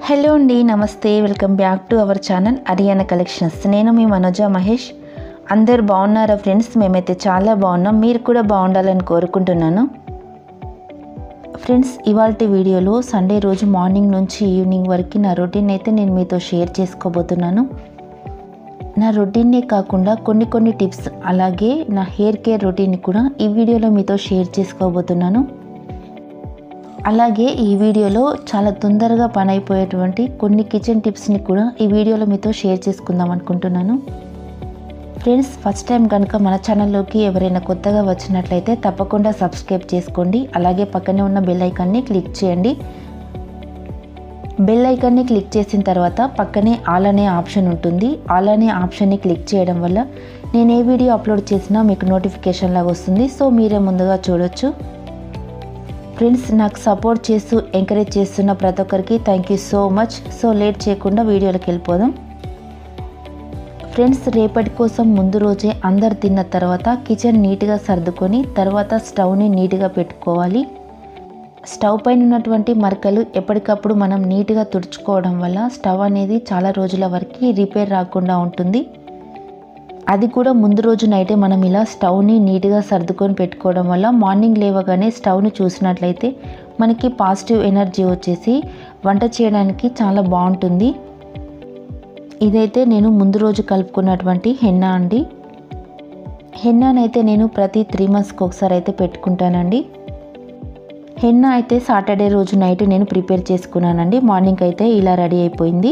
hello అండి నమస్తే welcome back to our channel Ariana collections నేను మీ మనోజ మహేష్ అందరు బాగున్నారా ఫ్రెండ్స్ మేమైతే చాలా బాగున్నాం మీరు కూడా బాగుండాలని కోరుకుంటున్నాను ఫ్రెండ్స్ ఇవాళ వీడియోలో సండే రోజు మార్నింగ్ నుంచి ఈవినింగ్ వరకు నా రొటీన్ అయితే నేను మీతో షేర్ చేసుకోబోతున్నాను నా రొటీన్నే కాకుండా కొన్ని కొన్ని టిప్స్ అలాగే నా హెయిర్ కేర్ రొటీన్ కూడా ఈ వీడియోలో మీతో షేర్ చేసుకోబోతున్నాను అలాగే ఈ వీడియోలో చాలా తొందరగా పని అయిపోయేటువంటి కొన్ని కిచెన్ టిప్స్ని కూడా ఈ వీడియోలో మీతో షేర్ చేసుకుందాం అనుకుంటున్నాను ఫ్రెండ్స్ ఫస్ట్ టైం కనుక మన ఛానల్లోకి ఎవరైనా కొత్తగా వచ్చినట్లయితే తప్పకుండా సబ్స్క్రైబ్ చేసుకోండి అలాగే పక్కనే ఉన్న బెల్ ఐకాన్ని క్లిక్ చేయండి బెల్ ఐకాన్ని క్లిక్ చేసిన తర్వాత పక్కనే ఆల్ అనే ఆప్షన్ ఉంటుంది ఆల్ అనే ఆప్షన్ని క్లిక్ చేయడం వల్ల నేను ఏ వీడియో అప్లోడ్ చేసినా మీకు నోటిఫికేషన్ లాగా వస్తుంది సో మీరే ముందుగా చూడొచ్చు ఫ్రెండ్స్ నాకు సపోర్ట్ చేస్తూ ఎంకరేజ్ చేస్తున్న ప్రతి ఒక్కరికి thank you so much so late చేయకుండా వీడియోలోకి వెళ్ళిపోదాం ఫ్రెండ్స్ రేపటి కోసం ముందు రోజే అందరు తిన్న తర్వాత కిచెన్ నీట్గా సర్దుకొని తర్వాత స్టవ్ని నీట్గా పెట్టుకోవాలి స్టవ్ పైన ఉన్నటువంటి మరకలు ఎప్పటికప్పుడు మనం నీట్గా తుడుచుకోవడం వల్ల స్టవ్ అనేది చాలా రోజుల వరకు రిపేర్ రాకుండా ఉంటుంది అది కూడా ముందు రోజు నైటే మనం ఇలా స్టవ్ని నీట్గా సర్దుకొని పెట్టుకోవడం వల్ల మార్నింగ్ లేవగానే స్టవ్ని చూసినట్లయితే మనకి పాజిటివ్ ఎనర్జీ వచ్చేసి వంట చేయడానికి చాలా బాగుంటుంది ఇదైతే నేను ముందు రోజు కలుపుకున్నటువంటి హెన్నా అండి హెన్నానైతే నేను ప్రతి త్రీ మంత్స్కి ఒకసారి అయితే పెట్టుకుంటానండి హెన్నా అయితే సాటర్డే రోజు నైట్ నేను ప్రిపేర్ చేసుకున్నానండి మార్నింగ్ అయితే ఇలా రెడీ అయిపోయింది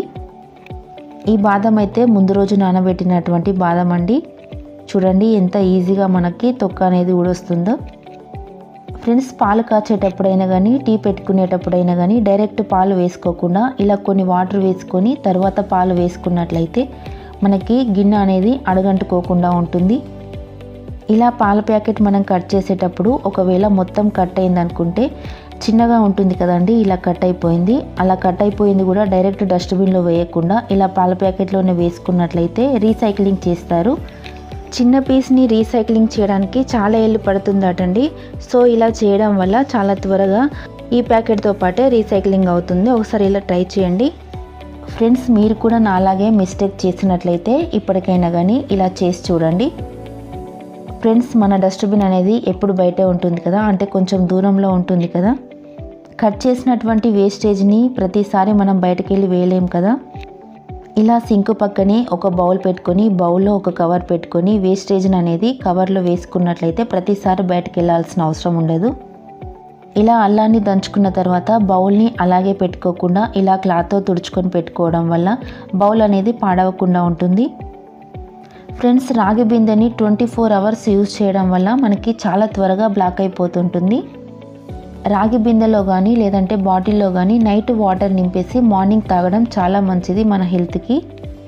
ఈ బాదం అయితే ముందు రోజు నానబెట్టినటువంటి బాదం అండి చూడండి ఎంత ఈజీగా మనకి తొక్క అనేది ఊడొస్తుందో ఫ్రెండ్స్ పాలు కాచేటప్పుడైనా కానీ టీ పెట్టుకునేటప్పుడైనా కానీ డైరెక్ట్ పాలు వేసుకోకుండా ఇలా కొన్ని వాటర్ వేసుకొని తర్వాత పాలు వేసుకున్నట్లయితే మనకి గిన్నె అనేది అడగంటుకోకుండా ఉంటుంది ఇలా పాల ప్యాకెట్ మనం కట్ చేసేటప్పుడు ఒకవేళ మొత్తం కట్ అయింది అనుకుంటే చిన్నగా ఉంటుంది కదండి ఇలా కట్ అయిపోయింది అలా కట్ అయిపోయింది కూడా డైరెక్ట్ డస్ట్బిన్లో వేయకుండా ఇలా పాల ప్యాకెట్లోనే వేసుకున్నట్లయితే రీసైక్లింగ్ చేస్తారు చిన్న పీస్ని రీసైక్లింగ్ చేయడానికి చాలా ఏళ్ళు పడుతుందటండి సో ఇలా చేయడం వల్ల చాలా త్వరగా ఈ ప్యాకెట్తో పాటే రీసైక్లింగ్ అవుతుంది ఒకసారి ఇలా ట్రై చేయండి ఫ్రెండ్స్ మీరు కూడా నాలాగే మిస్టేక్ చేసినట్లయితే ఇప్పటికైనా కానీ ఇలా చేసి చూడండి ఫ్రెండ్స్ మన డస్ట్బిన్ అనేది ఎప్పుడు బయటే ఉంటుంది కదా అంటే కొంచెం దూరంలో ఉంటుంది కదా కట్ చేసినటువంటి వేస్టేజ్ని ప్రతిసారి మనం బయటకు వెళ్ళి వేయలేం కదా ఇలా సింక్ పక్కనే ఒక బౌల్ పెట్టుకొని బౌల్లో ఒక కవర్ పెట్టుకొని వేస్టేజ్ని అనేది కవర్లో వేసుకున్నట్లయితే ప్రతిసారి బయటకు వెళ్ళాల్సిన అవసరం ఉండదు ఇలా అల్లాన్ని దంచుకున్న తర్వాత బౌల్ని అలాగే పెట్టుకోకుండా ఇలా క్లాత్తో తుడుచుకొని పెట్టుకోవడం వల్ల బౌల్ అనేది పాడవకుండా ఉంటుంది ఫ్రెండ్స్ రాగి బిందెని ట్వంటీ ఫోర్ అవర్స్ యూజ్ చేయడం వల్ల మనకి చాలా త్వరగా బ్లాక్ అయిపోతుంటుంది రాగి బిందెలో కానీ లేదంటే బాటిల్లో కానీ నైట్ వాటర్ నింపేసి మార్నింగ్ తాగడం చాలా మంచిది మన హెల్త్కి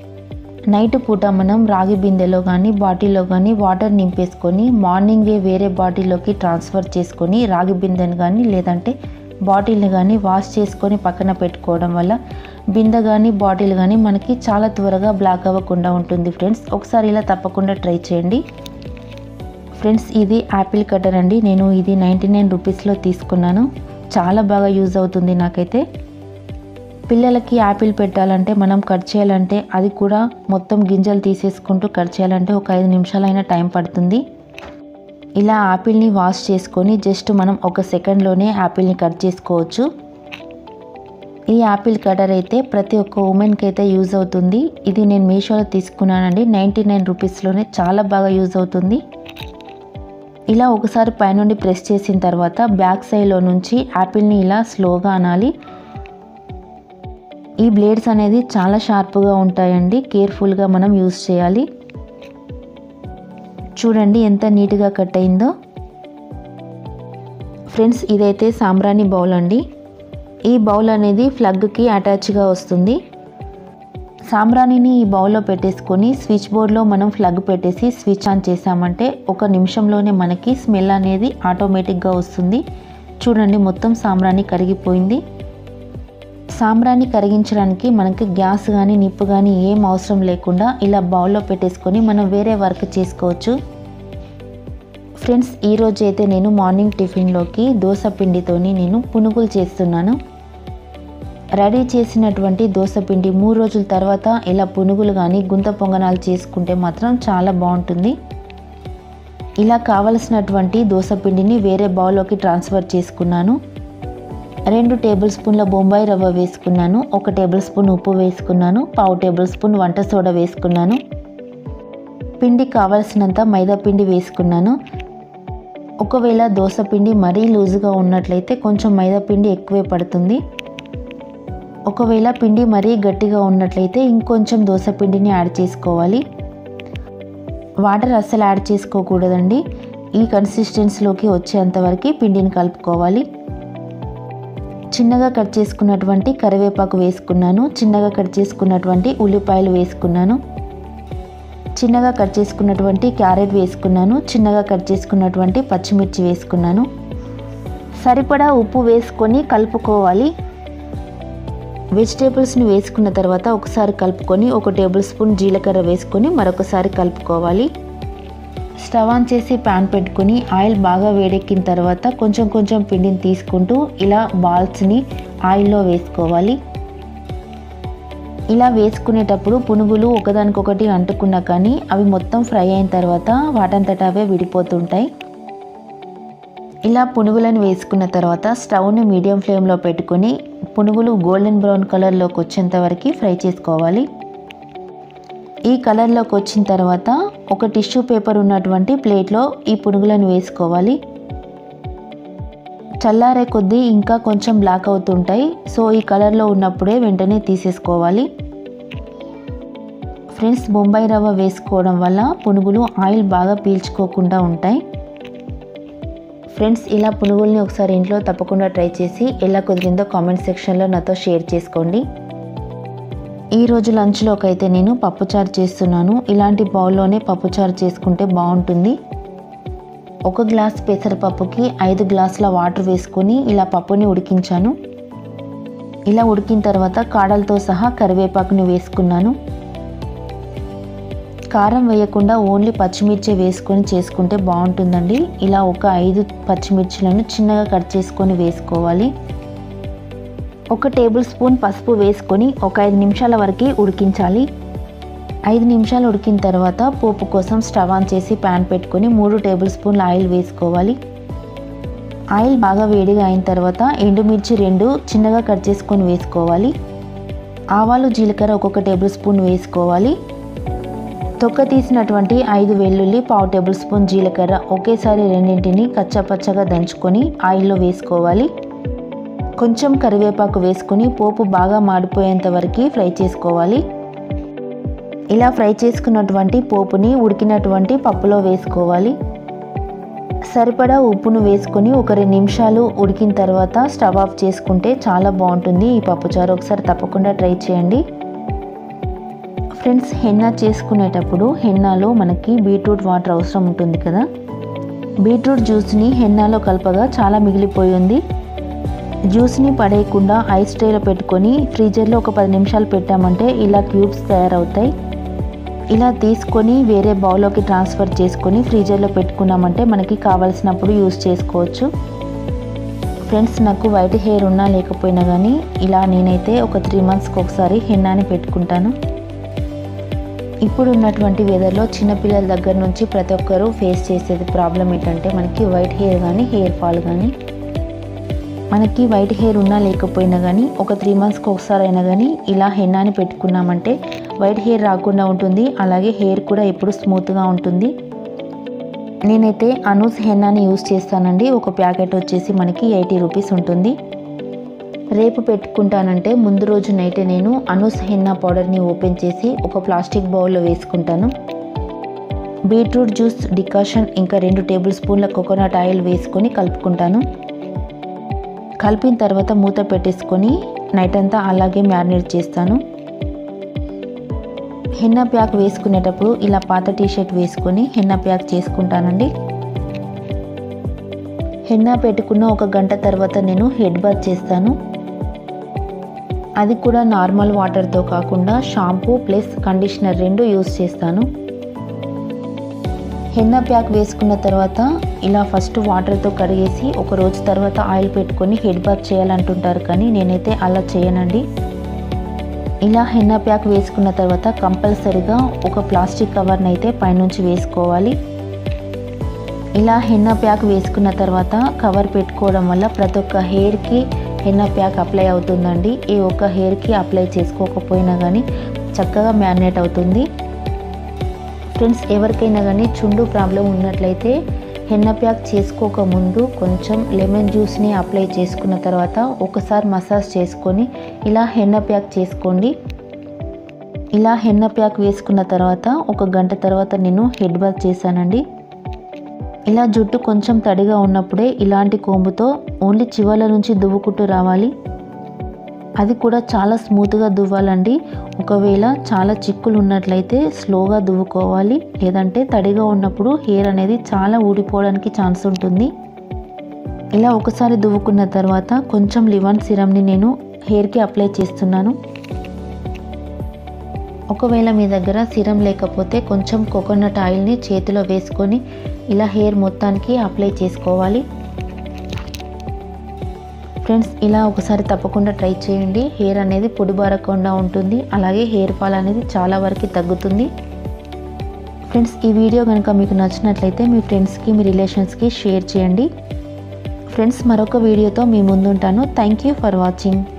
నైట్ పూట మనం రాగి బిందెలో కానీ బాటిల్లో కానీ వాటర్ నింపేసుకొని మార్నింగే వేరే బాటిల్లోకి ట్రాన్స్ఫర్ చేసుకొని రాగి బిందెని కానీ లేదంటే బాటిల్ని కానీ వాష్ చేసుకొని పక్కన పెట్టుకోవడం వల్ల బిందె కానీ బాటిల్ కానీ మనకి చాలా త్వరగా బ్లాక్ అవ్వకుండా ఉంటుంది ఫ్రెండ్స్ ఒకసారి ఇలా తప్పకుండా ట్రై చేయండి ఫ్రెండ్స్ ఇది యాపిల్ కటర్ అండి నేను ఇది నైంటీ నైన్ రూపీస్లో తీసుకున్నాను చాలా బాగా యూజ్ అవుతుంది నాకైతే పిల్లలకి యాపిల్ పెట్టాలంటే మనం కట్ చేయాలంటే అది కూడా మొత్తం గింజలు తీసేసుకుంటూ కట్ చేయాలంటే ఒక ఐదు నిమిషాలైనా టైం పడుతుంది ఇలా యాపిల్ని వాష్ చేసుకొని జస్ట్ మనం ఒక సెకండ్లోనే యాపిల్ని కట్ చేసుకోవచ్చు ఈ యాపిల్ కటర్ అయితే ప్రతి ఒక్క ఉమెన్కి అయితే యూజ్ అవుతుంది ఇది నేను మీషోలో తీసుకున్నానండి నైంటీ నైన్ రూపీస్లోనే చాలా బాగా యూజ్ అవుతుంది ఇలా ఒకసారి పైనుండి ప్రెస్ చేసిన తర్వాత బ్యాక్ సైడ్లో నుంచి యాపిల్ని ఇలా స్లోగా అనాలి ఈ బ్లేడ్స్ అనేది చాలా షార్ప్గా ఉంటాయండి కేర్ఫుల్గా మనం యూజ్ చేయాలి చూడండి ఎంత నీట్గా కట్ అయిందో ఫ్రెండ్స్ ఇదైతే సాంబ్రాణి బౌల్ అండి ఈ బౌల్ అనేది ఫ్లగ్కి అటాచ్గా వస్తుంది సాంబ్రాణిని ఈ బౌల్లో పెట్టేసుకొని స్విచ్ బోర్డ్లో మనం ఫ్లగ్ పెట్టేసి స్విచ్ ఆన్ చేసామంటే ఒక నిమిషంలోనే మనకి స్మెల్ అనేది ఆటోమేటిక్గా వస్తుంది చూడండి మొత్తం సాంబ్రాణి కరిగిపోయింది సాంబ్రాన్ని కరిగించడానికి మనకి గ్యాస్ కానీ నిప్పు కానీ ఏం అవసరం లేకుండా ఇలా బౌల్లో పెట్టేసుకొని మనం వేరే వర్క్ చేసుకోవచ్చు ఫ్రెండ్స్ ఈరోజు అయితే నేను మార్నింగ్ టిఫిన్లోకి దోశ పిండితోని నేను పునుగులు చేస్తున్నాను రెడీ చేసినటువంటి దోసపిండి మూడు రోజుల తర్వాత ఇలా పునుగులు కానీ గుంత పొంగనాలు చేసుకుంటే మాత్రం చాలా బాగుంటుంది ఇలా కావలసినటువంటి దోసపిండిని వేరే బౌల్లోకి ట్రాన్స్ఫర్ చేసుకున్నాను రెండు టేబుల్ స్పూన్ల బొంబాయి రవ్వ వేసుకున్నాను ఒక టేబుల్ స్పూన్ ఉప్పు వేసుకున్నాను పావు టేబుల్ స్పూన్ వంట సోడా వేసుకున్నాను పిండి కావలసినంత మైదా పిండి వేసుకున్నాను ఒకవేళ దోశ పిండి మరీ లూజుగా ఉన్నట్లయితే కొంచెం మైదా పిండి ఎక్కువే పడుతుంది ఒకవేళ పిండి మరీ గట్టిగా ఉన్నట్లయితే ఇంకొంచెం దోశ పిండిని యాడ్ చేసుకోవాలి వాటర్ అస్సలు యాడ్ చేసుకోకూడదండి ఈ కన్సిస్టెన్సీలోకి వచ్చేంత వరకు పిండిని కలుపుకోవాలి చిన్నగా కట్ చేసుకున్నటువంటి కరివేపాకు వేసుకున్నాను చిన్నగా కట్ చేసుకున్నటువంటి ఉల్లిపాయలు వేసుకున్నాను చిన్నగా కట్ చేసుకున్నటువంటి క్యారెట్ వేసుకున్నాను చిన్నగా కట్ చేసుకున్నటువంటి పచ్చిమిర్చి వేసుకున్నాను సరిపడా ఉప్పు వేసుకొని కలుపుకోవాలి వెజిటేబుల్స్ని వేసుకున్న తర్వాత ఒకసారి కలుపుకొని ఒక టేబుల్ స్పూన్ జీలకర్ర వేసుకొని మరొకసారి కలుపుకోవాలి స్టవ్ ఆన్ చేసి ప్యాన్ పెట్టుకొని ఆయిల్ బాగా వేడెక్కిన తర్వాత కొంచెం కొంచెం పిండిని తీసుకుంటూ ఇలా బాల్స్ని ఆయిల్లో వేసుకోవాలి ఇలా వేసుకునేటప్పుడు పునుగులు ఒకదానికొకటి అంటుకున్నా కానీ అవి మొత్తం ఫ్రై అయిన తర్వాత వాటంతట అవే విడిపోతుంటాయి ఇలా పునుగులను వేసుకున్న తర్వాత స్టవ్ని మీడియం ఫ్లేమ్లో పెట్టుకొని పునుగులు గోల్డెన్ బ్రౌన్ కలర్లోకి వచ్చేంత వరకు ఫ్రై చేసుకోవాలి ఈ కలర్లోకి వచ్చిన తర్వాత ఒక టిష్యూ పేపర్ ఉన్నటువంటి ప్లేట్లో ఈ పునుగులను వేసుకోవాలి చల్లారే కొద్దీ ఇంకా కొంచెం బ్లాక్ అవుతుంటాయి సో ఈ కలర్లో ఉన్నప్పుడే వెంటనే తీసేసుకోవాలి ఫ్రెండ్స్ బొంబాయి రవ్వ వేసుకోవడం వల్ల పునుగులు ఆయిల్ బాగా పీల్చుకోకుండా ఉంటాయి ఫ్రెండ్స్ ఇలా పునుగుల్ని ఒకసారి ఇంట్లో తప్పకుండా ట్రై చేసి ఎలా కుదిరిందో కామెంట్ సెక్షన్లో నాతో షేర్ చేసుకోండి ఈరోజు లంచ్లోకి అయితే నేను పప్పుచారు చేస్తున్నాను ఇలాంటి బౌల్లోనే పప్పుచారు చేసుకుంటే బాగుంటుంది ఒక గ్లాస్ పెసరపప్పుకి ఐదు గ్లాసుల వాటర్ వేసుకొని ఇలా పప్పుని ఉడికించాను ఇలా ఉడికిన తర్వాత కాడలతో సహా కరివేపాకుని వేసుకున్నాను కారం వేయకుండా ఓన్లీ పచ్చిమిర్చి వేసుకొని చేసుకుంటే బాగుంటుందండి ఇలా ఒక ఐదు పచ్చిమిర్చిలను చిన్నగా కట్ చేసుకొని వేసుకోవాలి ఒక టేబుల్ స్పూన్ పసుపు వేసుకొని ఒక ఐదు నిమిషాల వరకు ఉడికించాలి ఐదు నిమిషాలు ఉడికిన తర్వాత పోపు కోసం స్టవ్ ఆన్ చేసి ప్యాన్ పెట్టుకొని మూడు టేబుల్ స్పూన్ల ఆయిల్ వేసుకోవాలి ఆయిల్ బాగా వేడిగా అయిన తర్వాత ఎండుమిర్చి రెండు చిన్నగా కట్ చేసుకొని వేసుకోవాలి ఆవాలు జీలకర్ర ఒక్కొక్క టేబుల్ స్పూన్ వేసుకోవాలి తొక్క తీసినటువంటి ఐదు వెల్లుల్లి పావు టేబుల్ స్పూన్ జీలకర్ర ఒకేసారి రెండింటిని కచ్చపచ్చగా దంచుకొని ఆయిల్లో వేసుకోవాలి కొంచెం కరివేపాకు వేసుకొని పోపు బాగా మాడిపోయేంత వరకు ఫ్రై చేసుకోవాలి ఇలా ఫ్రై చేసుకున్నటువంటి పోపుని ఉడికినటువంటి పప్పులో వేసుకోవాలి సరిపడా ఉప్పును వేసుకొని ఒక రెండు నిమిషాలు ఉడికిన తర్వాత స్టవ్ ఆఫ్ చేసుకుంటే చాలా బాగుంటుంది ఈ పప్పుచారు ఒకసారి తప్పకుండా ట్రై చేయండి ఫ్రెండ్స్ హెన్నా చేసుకునేటప్పుడు హెన్నాలో మనకి బీట్రూట్ వాటర్ అవసరం ఉంటుంది కదా బీట్రూట్ జ్యూస్ని హెన్నాలో కలపగా చాలా మిగిలిపోయి ఉంది జ్యూస్ని పడేయకుండా ఐస్ ట్రేలో పెట్టుకొని ఫ్రీజర్లో ఒక పది నిమిషాలు పెట్టామంటే ఇలా క్యూబ్స్ తయారవుతాయి ఇలా తీసుకొని వేరే బౌల్లోకి ట్రాన్స్ఫర్ చేసుకొని ఫ్రీజర్లో పెట్టుకున్నామంటే మనకి కావాల్సినప్పుడు యూస్ చేసుకోవచ్చు ఫ్రెండ్స్ నాకు వైట్ హెయిర్ ఉన్నా లేకపోయినా కానీ ఇలా నేనైతే ఒక త్రీ మంత్స్కి ఒకసారి హెన్నాని పెట్టుకుంటాను ఇప్పుడు ఉన్నటువంటి వెదర్లో చిన్నపిల్లల దగ్గర నుంచి ప్రతి ఒక్కరూ ఫేస్ చేసేది ప్రాబ్లం ఏంటంటే మనకి వైట్ హెయిర్ కానీ హెయిర్ ఫాల్ కానీ మనకి వైట్ హెయిర్ ఉన్నా లేకపోయినా కానీ ఒక త్రీ మంత్స్కి ఒకసారి అయినా కానీ ఇలా హెన్నాని పెట్టుకున్నామంటే వైట్ హెయిర్ రాకుండా ఉంటుంది అలాగే హెయిర్ కూడా ఎప్పుడు స్మూత్గా ఉంటుంది నేనైతే అనూస్ హెన్నాని యూస్ చేస్తానండి ఒక ప్యాకెట్ వచ్చేసి మనకి ఎయిటీ రూపీస్ ఉంటుంది రేపు పెట్టుకుంటానంటే ముందు రోజు నైటే నేను అనూస్ హెన్నా పౌడర్ని ఓపెన్ చేసి ఒక ప్లాస్టిక్ బౌల్లో వేసుకుంటాను బీట్రూట్ జ్యూస్ డికాషన్ ఇంకా రెండు టేబుల్ స్పూన్ల కోకోనట్ ఆయిల్ వేసుకొని కలుపుకుంటాను కలిపిన తర్వాత మూత పెట్టేసుకొని నైట్ అంతా అలాగే మ్యారినేట్ చేస్తాను హెన్నా ప్యాక్ వేసుకునేటప్పుడు ఇలా పాత టీషర్ట్ వేసుకొని హెన్నా ప్యాక్ చేసుకుంటానండి హెన్నా పెట్టుకున్న ఒక గంట తర్వాత నేను హెడ్ బాత్ చేస్తాను అది కూడా నార్మల్ వాటర్తో కాకుండా షాంపూ ప్లస్ కండిషనర్ రెండు యూస్ చేస్తాను హెన్న ప్యాక్ వేసుకున్న తర్వాత ఇలా ఫస్ట్ వాటర్తో కడిగేసి ఒక రోజు తర్వాత ఆయిల్ పెట్టుకొని హెడ్ బాత్ చేయాలంటుంటారు కానీ నేనైతే అలా చేయనండి ఇలా హెన్న ప్యాక్ వేసుకున్న తర్వాత కంపల్సరిగా ఒక ప్లాస్టిక్ కవర్ని అయితే పైనుంచి వేసుకోవాలి ఇలా హెన్న ప్యాక్ వేసుకున్న తర్వాత కవర్ పెట్టుకోవడం వల్ల ప్రతి ఒక్క హెయిర్కి హెన్న ప్యాక్ అప్లై అవుతుందండి ఏ ఒక్క హెయిర్కి అప్లై చేసుకోకపోయినా కానీ చక్కగా మ్యారినేట్ అవుతుంది ఫ్రెండ్స్ ఎవరికైనా కానీ చుండు ప్రాబ్లం ఉన్నట్లయితే హెన్న ప్యాక్ చేసుకోక ముందు కొంచెం లెమన్ జ్యూస్ని అప్లై చేసుకున్న తర్వాత ఒకసారి మసాజ్ చేసుకొని ఇలా హెన్న ప్యాక్ చేసుకోండి ఇలా హెన్న ప్యాక్ వేసుకున్న తర్వాత ఒక గంట తర్వాత నేను హెడ్ బాత్ చేశానండి ఇలా జుట్టు కొంచెం తడిగా ఉన్నప్పుడే ఇలాంటి కోంబుతో ఓన్లీ చివర్ల నుంచి దువ్వుకుంటూ రావాలి అది కూడా చాలా స్మూత్గా దువ్వాలండి ఒకవేళ చాలా చిక్కులు ఉన్నట్లయితే స్లోగా దువ్వుకోవాలి లేదంటే తడిగా ఉన్నప్పుడు హెయిర్ అనేది చాలా ఊడిపోవడానికి ఛాన్స్ ఉంటుంది ఇలా ఒకసారి దువ్వుకున్న తర్వాత కొంచెం లివన్ సిరమ్ని నేను హెయిర్కి అప్లై చేస్తున్నాను ఒకవేళ మీ దగ్గర సిరం లేకపోతే కొంచెం కోకోనట్ ఆయిల్ని చేతిలో వేసుకొని ఇలా హెయిర్ మొత్తానికి అప్లై చేసుకోవాలి ఫ్రెండ్స్ ఇలా ఒకసారి తప్పకుండా ట్రై చేయండి హెయిర్ అనేది పొడిబారకుండా ఉంటుంది అలాగే హెయిర్ ఫాల్ అనేది చాలా వరకు తగ్గుతుంది ఫ్రెండ్స్ ఈ వీడియో కనుక మీకు నచ్చినట్లయితే మీ ఫ్రెండ్స్కి మీ రిలేషన్స్కి షేర్ చేయండి ఫ్రెండ్స్ మరొక వీడియోతో మీ ముందుంటాను థ్యాంక్ యూ ఫర్ వాచింగ్